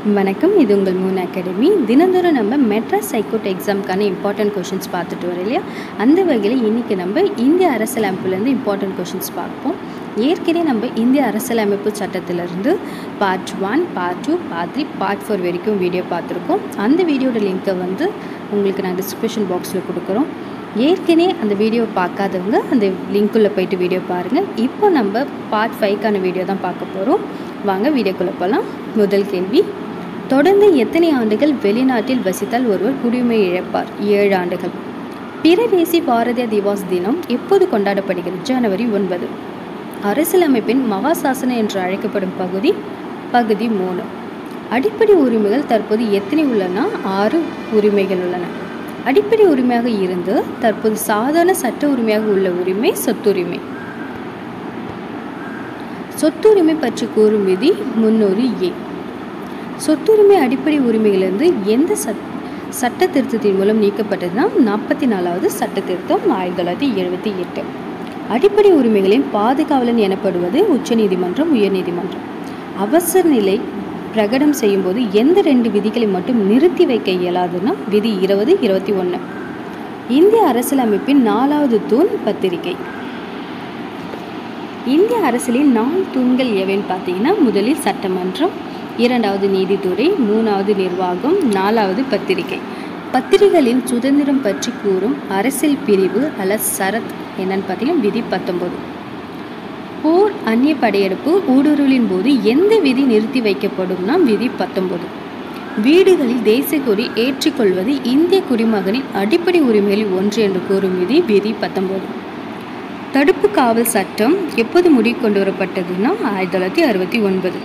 வணக்கம் இது உங்கள் மூன் அகாடமி தினந்தோறும் நம்ம மெட்ராஸ் ஹைகோர்ட் எக்ஸாமுக்கான இம்பார்ட்டன்ட் கொஷின்ஸ் பார்த்துட்டு வரோம் இல்லையா அந்த வகையில் இன்றைக்கி நம்ம இந்திய அரசியலமைப்புலேருந்து இம்பார்ட்டன்ட் கொஷின்ஸ் பார்ப்போம் ஏற்கனவே நம்ம இந்திய அரசியலமைப்பு சட்டத்திலிருந்து part one part two part three part four வரைக்கும் வீடியோ பார்த்துருக்கோம் அந்த வீடியோட லிங்க்கை வந்து உங்களுக்கு நான் டிஸ்கிரிப்ஷன் பாக்ஸில் கொடுக்குறோம் ஏற்கனவே அந்த வீடியோ பார்க்காதவங்க அந்த லிங்க்குள்ளே போயிட்டு வீடியோ பாருங்கள் இப்போ நம்ம பார்ட் ஃபைவ்க்கான வீடியோ தான் பார்க்க போகிறோம் வாங்க வீடியோக்குள்ளே போகலாம் முதல் கேள்வி தொடர்ந்து எத்தனை ஆண்டுகள் வெளிநாட்டில் வசித்தால் ஒருவர் குடியுரிமை இழப்பார் ஏழு ஆண்டுகள் பிரதேசி பாரதிய திவாஸ் தினம் எப்போது கொண்டாடப்படுகிறது ஜனவரி ஒன்பது அரசியலமைப்பின் மகாசாசனம் என்று அழைக்கப்படும் பகுதி பகுதி மூணு அடிப்படை உரிமைகள் தற்போது எத்தனை உள்ளன ஆறு உரிமைகள் உள்ளன அடிப்படை உரிமையாக இருந்து தற்போது சாதாரண சட்ட உரிமையாக உள்ள உரிமை சொத்துரிமை சொத்துரிமை பற்றி கூறும் விதி முன்னூறு ஏ சொத்துரிமை அடிப்படை உரிமைகளிலிருந்து எந்த சட் சட்ட திருத்தத்தின் மூலம் நீக்கப்பட்டதுன்னா நாற்பத்தி நாலாவது சட்ட திருத்தம் ஆயிரத்தி தொள்ளாயிரத்தி எழுபத்தி எட்டு அடிப்படை உரிமைகளின் பாதுகாவலன் எனப்படுவது உச்சநீதிமன்றம் உயர்நீதிமன்றம் அவசர நிலை பிரகடம் செய்யும்போது எந்த ரெண்டு விதிகளை மட்டும் நிறுத்தி வைக்க இயலாதுன்னா விதி இருபது இருபத்தி ஒன்று இந்திய அரசியலமைப்பின் நாலாவது தூண் பத்திரிகை இந்திய அரசியலின் நாலு தூண்கள் எவைன்னு பார்த்தீங்கன்னா முதலில் சட்டமன்றம் இரண்டாவது நீதித்துறை மூணாவது நிர்வாகம் நாலாவது பத்திரிகை பத்திரிகைகளின் சுதந்திரம் பற்றி கூறும் அரசியல் பிரிவு அல்ல சரத் என்னன்னு பார்த்தீங்கன்னா விதி பத்தொன்பது போர் அந்நிய படையெடுப்பு ஊடுருவலின் போது எந்த விதி நிறுத்தி வைக்கப்படும்னா விதி பத்தொன்பது வீடுகளில் தேசிய கொடி ஏற்றிக்கொள்வது இந்திய குடிமகனின் அடிப்படை உரிமைகளில் ஒன்று என்று கூறும் விதி விதி பத்தொன்பது தடுப்பு காவல் சட்டம் எப்போது முடிவு கொண்டு வரப்பட்டதுன்னா ஆயிரத்தி தொள்ளாயிரத்தி அறுபத்தி ஒன்பது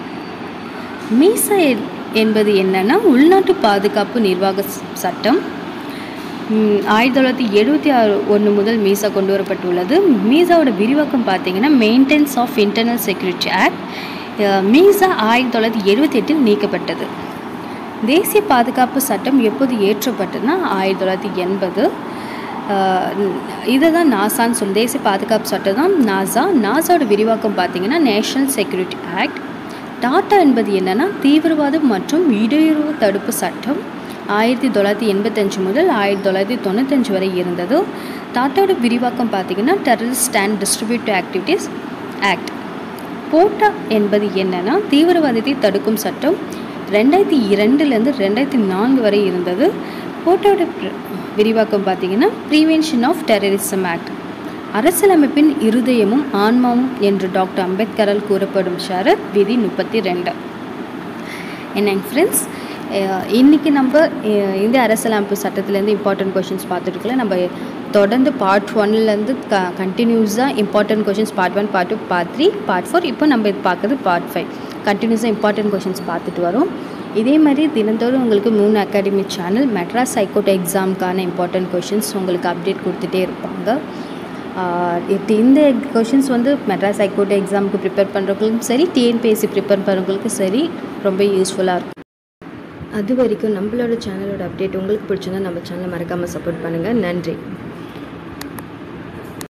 மீசா என்பது என்னன்னா உள்நாட்டு பாதுகாப்பு நிர்வாக சட்டம் ஆயிரத்தி தொள்ளாயிரத்தி எழுபத்தி ஆறு ஒன்று முதல் மீசா கொண்டு வரப்பட்டுள்ளது மீசாவோட விரிவாக்கம் பார்த்தீங்கன்னா maintenance of internal security act MISA ஆயிரத்தி தொள்ளாயிரத்தி எழுபத்தி எட்டில் நீக்கப்பட்டது தேசிய பாதுகாப்பு சட்டம் எப்போது ஏற்றப்பட்டதுன்னா ஆயிரத்தி தொள்ளாயிரத்தி எண்பது இதை தான் நாசான்னு சொல்லு தேசிய பாதுகாப்பு சட்டம் தான் நாசா நாசாவோட விரிவாக்கம் பார்த்தீங்கன்னா நேஷனல் செக்யூரிட்டி ஆக்ட் டாட்டா என்பது என்னென்னா தீவிரவாதம் மற்றும் இடையூறு தடுப்பு சட்டம் ஆயிரத்தி தொள்ளாயிரத்தி எண்பத்தஞ்சு முதல் ஆயிரத்தி தொள்ளாயிரத்தி தொண்ணூத்தஞ்சு வரை இருந்தது டாட்டாவோட விரிவாக்கம் பார்த்திங்கன்னா terrorist and distributive activities act POTA என்பது என்னென்னா தீவிரவாதத்தை தடுக்கும் சட்டம் ரெண்டாயிரத்தி இரண்டுலேருந்து ரெண்டாயிரத்தி நான்கு வரை இருந்தது போட்டோட விரிவாக்கம் பார்த்திங்கன்னா ப்ரிவென்ஷன் ஆஃப் டெரரிசம் ஆக்ட் அரசியலமைப்பின் இருதயமும் ஆன்மாவும் என்று டாக்டர் அம்பேத்கரால் கூறப்படும் ஷரத் விதி முப்பத்தி ரெண்டு என்னங்க ஃப்ரெண்ட்ஸ் இன்றைக்கி நம்ம இந்திய அரசியலமைப்பு சட்டத்திலேருந்து இம்பார்ட்டன்ட் கொஷின்ஸ் பார்த்துருக்கல நம்ம தொடர்ந்து பார்ட் ஒன்லேருந்து க கண்டினியூஸாக important questions part one part two part three part four இப்போ நம்ம இது பார்க்குறது பார்ட் ஃபைவ் கண்டினியூஸாக இம்பார்ட்டன்ட் கொஷின்ஸ் பார்த்துட்டு வரோம் இதே மாதிரி தினந்தோறும் உங்களுக்கு மூணு அகாடமி சேனல் மெட்ராஸ் ஹைகோர்ட் எக்ஸாமுக்கான இம்பார்ட்டன்ட் கொஷின்ஸ் உங்களுக்கு அப்டேட் கொடுத்துட்டே இருப்பாங்க இந்த கொஷின்ஸ் வந்து மெட்ராஸ் ஹைகோர்ட் எக்ஸாமுக்கு ப்ரிப்பேர் பண்ணுறவங்களுக்கும் சரி டிஎன்பிஎஸ்சி ப்ரிப்பேர் பண்ணுறவங்களுக்கும் சரி ரொம்ப யூஸ்ஃபுல்லாக இருக்கும் அது வரைக்கும் நம்மளோட சேனலோட அப்டேட் உங்களுக்கு பிடிச்சிருந்தா நம்ம சேனலை மறக்காமல் சப்போர்ட் பண்ணுங்கள் நன்றி